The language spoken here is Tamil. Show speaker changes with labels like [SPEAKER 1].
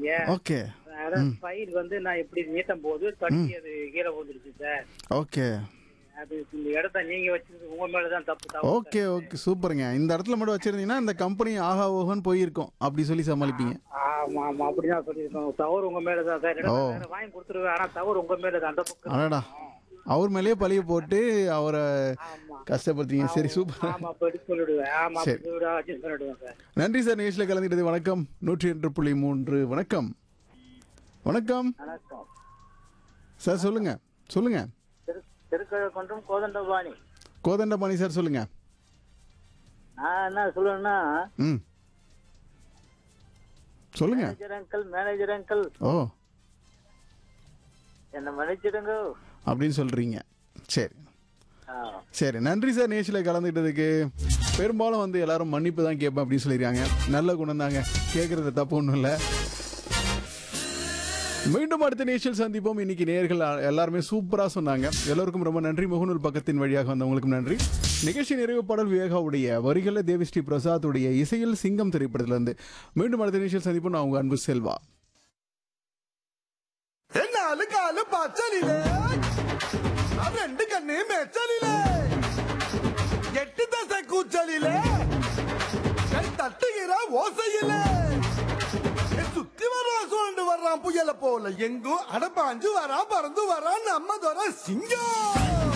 [SPEAKER 1] நீங்க
[SPEAKER 2] ஓகே
[SPEAKER 1] அதான் ஃபைல் வந்து நான் இப்படி நீட்டும் போது தட்டி அது கீழே விழுந்துருச்சு சார்
[SPEAKER 2] ஓகே
[SPEAKER 1] அது இந்த இடத்த நீங்க வச்சிருந்தது உங்க மேலதான் தப்பு தப்பு
[SPEAKER 2] ஓகே ஓகே சூப்பருங்க இந்த இடத்துல மட்டும் வச்சிருந்தீங்கன்னா இந்த கம்பெனி ஆஹா ஓஹோன்னு போயிருக்கும் அப்படி சொல்லி சமாளிப்பீங்க
[SPEAKER 1] ஆமா ஆமா அப்படிதான் சொல்லியிருக்கோம் தவறு உங்க மேலதான் சார் இடத்த வேற வாங்கி கொடுத்துருவேன் ஆனா தவறு உங்க மேலதான் அந்த பக்கம்
[SPEAKER 2] அடடா அவர் மேலேயே பழிய போட்டு அவரை
[SPEAKER 1] ஆமா
[SPEAKER 2] கஷ்டப்படுத்தீங்க சரி சூப்பர்
[SPEAKER 1] ஆமா அப்படி சொல்லிடுவேன் ஆமா அப்படி சொல்லிவிடுவேன் அட்ஜஸ்ட் பண்ணிடுவேன் சார்
[SPEAKER 2] நன்றி சார் நிகழ்ச்சியில் கலந்துக்கிட்டது வணக்கம் நூற்றி எட்டு புள்ளி மூன்று வணக்கம் வணக்கம்
[SPEAKER 1] வணக்கம்
[SPEAKER 2] சார் சொல்லுங்க சொல்லுங்க
[SPEAKER 1] திரு திருக்கழக்குன்றம் கோதண்டபாணி
[SPEAKER 2] கோதண்டபாணி சார் சொல்லுங்க
[SPEAKER 1] நான் என்ன சொல்லுவேன்னா
[SPEAKER 2] ம் சொல்லுங்க
[SPEAKER 1] மேனேஜர் அங்கிள் மேனேஜர் அங்கிள்
[SPEAKER 2] ஓ
[SPEAKER 1] என்ன மன்னிச்சிடுங்க
[SPEAKER 2] அப்படின்னு சொல்றீங்க சரி
[SPEAKER 1] ஆ.
[SPEAKER 2] சரி நன்றி சார் நேஷில் கலந்துக்கிட்டதுக்கு பெரும்பாலும் வந்து எல்லாரும் மன்னிப்பு தான் கேட்பேன் அப்படின்னு சொல்லியிருக்காங்க நல்ல குணம் தாங்க கேட்குறது தப்பு ஒன்றும் இல்லை மீண்டும் அடுத்த நேஷில் சந்திப்போம் இன்னைக்கு நேர்கள் எல்லாருமே சூப்பராக சொன்னாங்க எல்லோருக்கும் ரொம்ப நன்றி முகநூல் பக்கத்தின் வழியாக வந்தவங்களுக்கும் நன்றி நிகழ்ச்சி நிறைவு பாடல் விவேகாவுடைய வரிகளில் தேவிஸ்ரீ பிரசாத்துடைய இசையில் சிங்கம் திரைப்படத்திலிருந்து மீண்டும் அடுத்த நேஷில் சந்திப்போம் நான் உங்க அன்பு செல்வா
[SPEAKER 3] നാല് കാല് പച്ചലിലേ ആ രണ്ട് കണ്ണേ മെച്ചലിലേ എട്ട് ദശ കൂച്ചലിലേ കൈ തട്ടുകിற ஓசையிலே சுத்தி வர்றான் சுழண்டு வர்றான் புயல போல எங்கும் அடப்பாஞ்சு வரான் பறந்து வரான் நம்ம துறை சிங்கம்